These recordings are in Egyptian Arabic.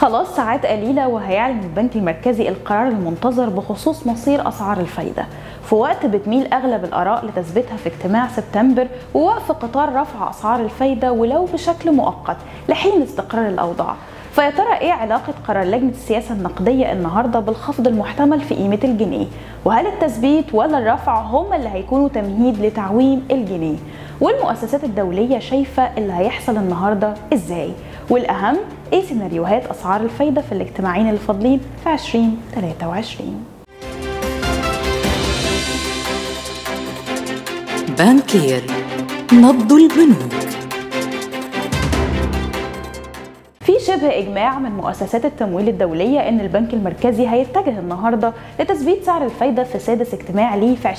خلاص ساعات قليلة وهيعلن البنك المركزي القرار المنتظر بخصوص مصير أسعار الفايدة في وقت بتميل أغلب الآراء لتثبيتها في اجتماع سبتمبر ووقف قطار رفع أسعار الفايدة ولو بشكل مؤقت لحين استقرار الأوضاع فيا ترى ايه علاقة قرار لجنة السياسة النقدية النهاردة بالخفض المحتمل في قيمة الجنيه؟ وهل التثبيت ولا الرفع هم اللي هيكونوا تمهيد لتعويم الجنيه؟ والمؤسسات الدولية شايفة اللي هيحصل النهاردة ازاي؟ والأهم ايه سيناريوهات أسعار الفايدة في الاجتماعين اللي فاضلين في 2023 بانكير نبض البنوك في شبه اجماع من مؤسسات التمويل الدوليه ان البنك المركزي هيتجه النهارده لتثبيت سعر الفايده في سادس اجتماع ليه في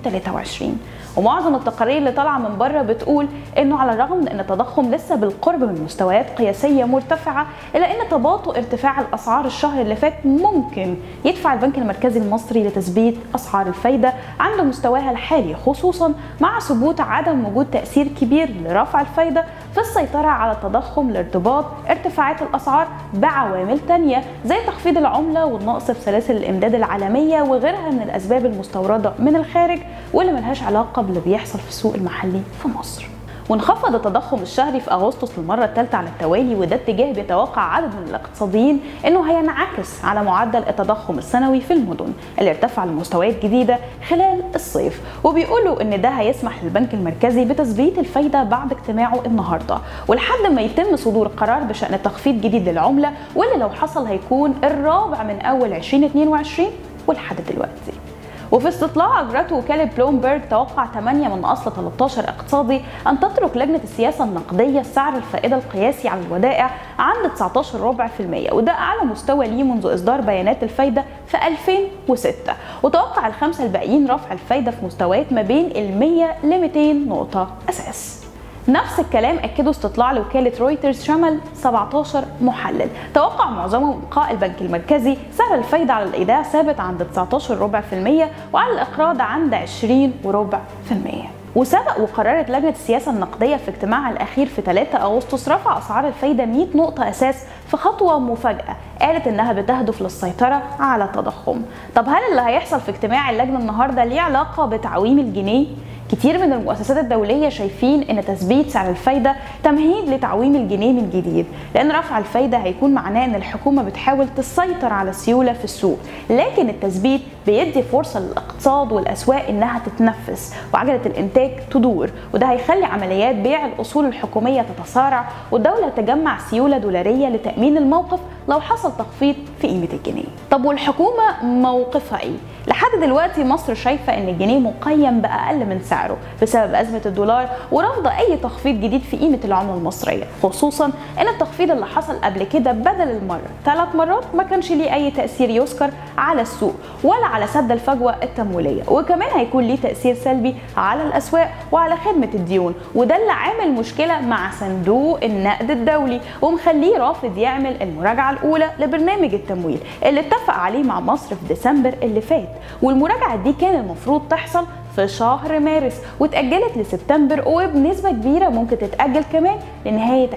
2023 ومعظم التقارير اللي طالعه من بره بتقول انه على الرغم من ان التضخم لسه بالقرب من مستويات قياسيه مرتفعه الا ان تباطؤ ارتفاع الاسعار الشهر اللي فات ممكن يدفع البنك المركزي المصري لتثبيت اسعار الفايده عند مستواها الحالي خصوصا مع ثبوت عدم وجود تاثير كبير لرفع الفايده في السيطره على التضخم لارتباط ارتفاعات الاسعار بعوامل تانية زي تخفيض العمله والنقص في سلاسل الامداد العالميه وغيرها من الاسباب المستورده من الخارج واللي ملهاش علاقه باللي بيحصل في السوق المحلي في مصر وانخفض التضخم الشهري في اغسطس للمره الثالثه على التوالي وده اتجاه بيتوقع عدد من الاقتصاديين انه هينعكس على معدل التضخم السنوي في المدن اللي ارتفع لمستويات جديده خلال الصيف وبيقولوا ان ده هيسمح للبنك المركزي بتثبيت الفايده بعد اجتماعه النهارده ولحد ما يتم صدور قرار بشان تخفيض جديد للعمله واللي لو حصل هيكون الرابع من اول 2022 ولحد دلوقتي وفي استطلاع اجرته وكاله بلومبرج توقع 8 من اصل 13 اقتصادي ان تترك لجنه السياسه النقديه سعر الفائده القياسي على الودائع عند 19 ربع في المية وده اعلى مستوى ليه منذ اصدار بيانات الفايده في 2006 وتوقع الخمسه الباقيين رفع الفايده في مستويات ما بين ال 100 ل 200 نقطه اساس نفس الكلام اكده استطلاع لوكاله رويترز شمل 17 محلل توقع معظمهم ابقاء البنك المركزي سعر الفايده على الايداع ثابت عند 19 ربع في المية وعلى الاقراض عند 20 وربع في المية وسبق وقررت لجنة السياسة النقدية في اجتماعها الأخير في 3 أغسطس رفع أسعار الفايدة 100 نقطة أساس في خطوة مفاجأة قالت إنها بتهدف للسيطرة على التضخم طب هل اللي هيحصل في اجتماع اللجنة النهاردة ليه علاقة بتعويم الجنيه؟ كتير من المؤسسات الدولية شايفين ان تثبيت سعر الفايدة تمهيد لتعويم الجنيه من جديد لان رفع الفايدة هيكون معناه ان الحكومة بتحاول تسيطر على السيولة في السوق لكن التثبيت بيدي فرصة للاقتصاد والاسواق انها تتنفس وعجلة الانتاج تدور وده هيخلي عمليات بيع الاصول الحكومية تتسارع والدولة تجمع سيولة دولارية لتأمين الموقف لو حصل تخفيض في قيمة الجنيه طب والحكومة موقفها ايه؟ لحد دلوقتي مصر شايفة ان الجنيه مقيم بأقل من سعره بسبب أزمة الدولار ورافضة أي تخفيض جديد في قيمة العملة المصرية خصوصا ان التخفيض اللي حصل قبل كده بدل المرة ثلاث مرات ما كانش ليه أي تأثير يذكر على السوق ولا على سد الفجوة التمويلية وكمان هيكون ليه تأثير سلبي على الأسواق وعلى خدمة الديون وده اللي عامل مشكلة مع صندوق النقد الدولي ومخليه رافض يعمل المراجعة الأولى لبرنامج التمويل اللي اتفق عليه مع مصر في ديسمبر اللي فات والمراجعة دي كان المفروض تحصل في شهر مارس واتأجلت لسبتمبر وبنسبة كبيرة ممكن تتأجل كمان لنهاية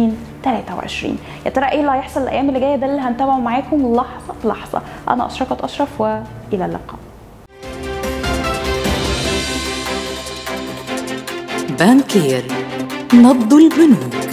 2023 يا ترى ايه اللي هيحصل الأيام اللي جاية ده اللي هنتابعه معاكم لحظة بلحظة أنا أشرقت أشرف وإلى اللقاء بانكير نبض البنوك